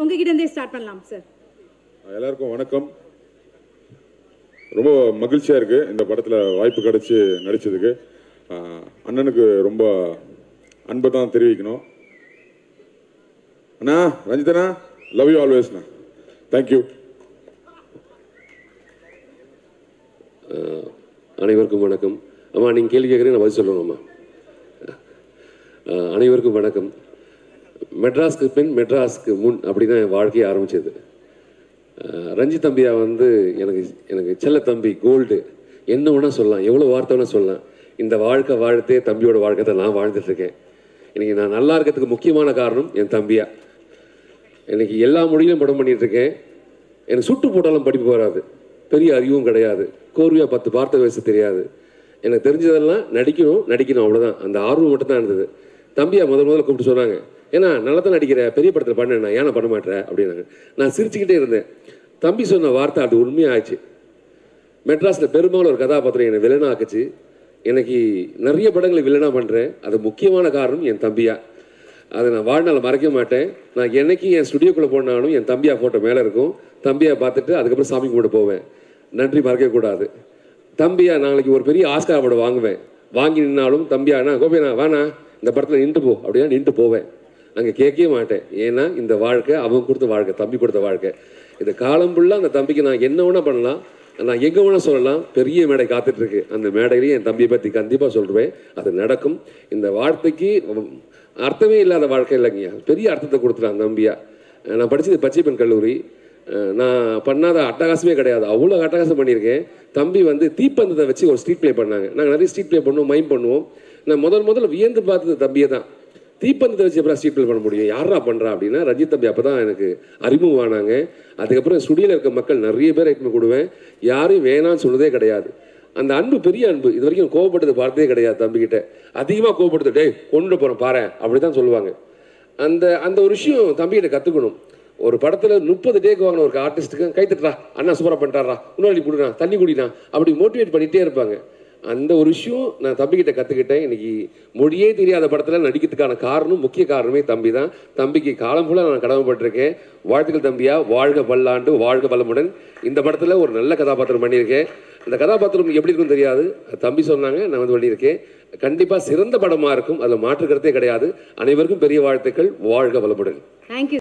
உங்ககிட்ட இருந்தே ஸ்டார்ட் பண்ணலாம் சார் எல்லாருக்கும் வணக்கம் ரொம்ப மகிழ்ச்சியா இருக்கு இந்த படத்துல வாய்ப்பு கிடைச்சு நடிச்சதுக்கு ஆஹ் அண்ணனுக்கு ரொம்ப அன்பை தான் தெரிவிக்கணும் அண்ணா ரஞ்சிதண்ணா லவ் யூ ஆல்வேஸ்ண்ணா தேங்க்யூ அனைவருக்கும் வணக்கம் அம்மா நீங்கள் கேள்வி கேட்குறீங்க நான் பதில் சொல்லணும்மா அஹ், அனைவருக்கும் வணக்கம் மெட்ராஸ்க்கு பின் மெட்ராஸ்க்கு முன் அப்படி தான் என் வாழ்க்கையை ஆரம்பிச்சது அஹ், ரஞ்சித் தம்பியா வந்து எனக்கு எனக்கு செல்ல தம்பி கோல்டு என்ன வேணால் சொல்லலாம் எவ்வளோ வார்த்தை வேணால் சொல்லலாம் இந்த வாழ்க்கை வாழ்த்தே தம்பியோட வாழ்க்கை தான் நான் வாழ்ந்துட்டு இருக்கேன் இன்னைக்கு நான் நல்லா இருக்கிறதுக்கு முக்கியமான காரணம் என் தம்பியா இன்னைக்கு எல்லா மொழியிலும் படம் பண்ணிட்டு இருக்கேன் எனக்கு சுட்டு போட்டாலும் படிப்பு வராது பெரிய அறிவும் கிடையாது கோர்வையாக பத்து வார்த்தை பேச தெரியாது எனக்கு தெரிஞ்சதெல்லாம் நடிக்கணும் நடிக்கணும் அவ்வளோதான் அந்த ஆர்வம் மட்டும் தான் இருந்தது தம்பியா முதல் முதல்ல கூப்பிட்டு சொன்னாங்க ஏன்னா நல்லா தான் நடிக்கிற பெரிய படத்தில் பண்ணேன் நான் ஏன்னா பண்ண மாட்டேன் அப்படின்னாங்க நான் சிரிச்சுக்கிட்டே இருந்தேன் தம்பி சொன்ன வார்த்தை அது உண்மையாச்சு மெட்ராஸில் பெரும்பாலும் ஒரு கதாபாத்திரம் என்னை வில்லனா ஆக்குச்சு எனக்கு நிறைய படங்களை வில்லனா பண்ணுறேன் அது முக்கியமான காரணம் என் தம்பியா அதை நான் வாழ்நாள் மறக்க மாட்டேன் நான் என்னைக்கு என் ஸ்டுடியோக்குள்ளே போனாலும் என் தம்பியா ஃபோட்டோ மேலே இருக்கும் தம்பியா பார்த்துட்டு அதுக்கப்புறம் சாமி கும்பிட போவேன் நன்றி மறக்கவே கூடாது தம்பியா நாளைக்கு ஒரு பெரிய ஆஸ்கார் அவார்டு வாங்குவேன் வாங்கி நின்னாலும் தம்பியா அண்ணா கோபியண்ணா வாண்ணா இந்த படத்தில் நின்று போ அப்படின்னா நின்று போவேன் அங்கே கேட்கவே மாட்டேன் ஏன்னா இந்த வாழ்க்கை அவன் கொடுத்த வாழ்க்கை தம்பி கொடுத்த வாழ்க்கை இந்த காலம் ஃபுல்லாக அந்த தம்பிக்கு நான் என்ன வேணால் பண்ணலாம் நான் எங்கே வேணால் சொல்லலாம் பெரிய மேடை காத்துட்டு இருக்கு அந்த மேடையிலேயே என் தம்பியை பற்றி கண்டிப்பாக சொல்லுவேன் அது நடக்கும் இந்த வார்த்தைக்கு அர்த்தமே இல்லாத வாழ்க்கை இல்லைங்கய்யா பெரிய அர்த்தத்தை கொடுத்துட்டான் தம்பியா நான் படிச்சது பச்சைப்பெண் கல்லூரி அஹ் நான் பண்ணாத அட்டகாசமே கிடையாது அவ்வளோ அட்டகாசம் பண்ணியிருக்கேன் தம்பி வந்து தீப்பந்தத்தை வச்சு ஒரு ஸ்ட்ரீட் ப்ளே பண்ணாங்க நாங்கள் நிறைய ஸ்ட்ரீட் ப்ளே பண்ணுவோம் மைம் பண்ணுவோம் நான் முதல் முதல்ல வியந்து பார்த்தது தம்பியை தான் தீப்பந்தத்தை வச்சு எப்பறம் ஸ்ட்ரீட் ப்ளே பண்ண முடியும் யாரா பண்ணுறா அப்படின்னா ரஞ்சித் தம்பி அப்போ தான் எனக்கு அறிமுகமானாங்க அதுக்கப்புறம் ஸ்டுடியோவில் இருக்க மக்கள் நிறைய பேர் ஐட்டம் கொடுவேன் யாரும் வேணாம்னு சொன்னதே கிடையாது அந்த அன்பு பெரிய அன்பு இது வரைக்கும் கோவப்பட்டது பார்த்ததே கிடையாது தம்பிக்கிட்ட அதிகமாக கோவப்படுத்து டேய் கொண்டு போகிறேன் பாரு அப்படி தான் சொல்லுவாங்க அந்த அந்த ஒரு விஷயம் தம்பிகிட்ட கற்றுக்கணும் ஒரு படத்தில் முப்பது டேக் வாங்கின ஒரு ஆர்டிஸ்ட்டுக்கு கை தட்டுறா அண்ணா சூப்பராக பண்ணிட்டாரா இன்னொரு குடினா தண்ணி குடினா அப்படி மோட்டிவேட் பண்ணிகிட்டே இருப்பாங்க அந்த ஒரு விஷயம் நான் தம்பிக்கிட்ட கற்றுக்கிட்டேன் இன்னைக்கு மொழியே தெரியாத படத்தில் நடிக்கிறதுக்கான காரணம் முக்கிய காரணமே தம்பி தான் தம்பிக்கு காலம் ஃபுல்லாக நான் கடமைப்பட்டிருக்கேன் வாழ்த்துக்கள் தம்பியா வாழ்க பல்லாண்டு வாழ்க வளமுடன் இந்த படத்தில் ஒரு நல்ல கதாபாத்திரம் பண்ணியிருக்கேன் அந்த கதாபாத்திரம் எப்படி இருக்குன்னு தெரியாது அது தம்பி சொன்னாங்க நான் வந்து பண்ணியிருக்கேன் கண்டிப்பாக சிறந்த படமாக இருக்கும் அதில் மாற்று கருத்தே கிடையாது அனைவருக்கும் பெரிய வாழ்த்துக்கள் வாழ்க வளமுடன் தேங்க்யூ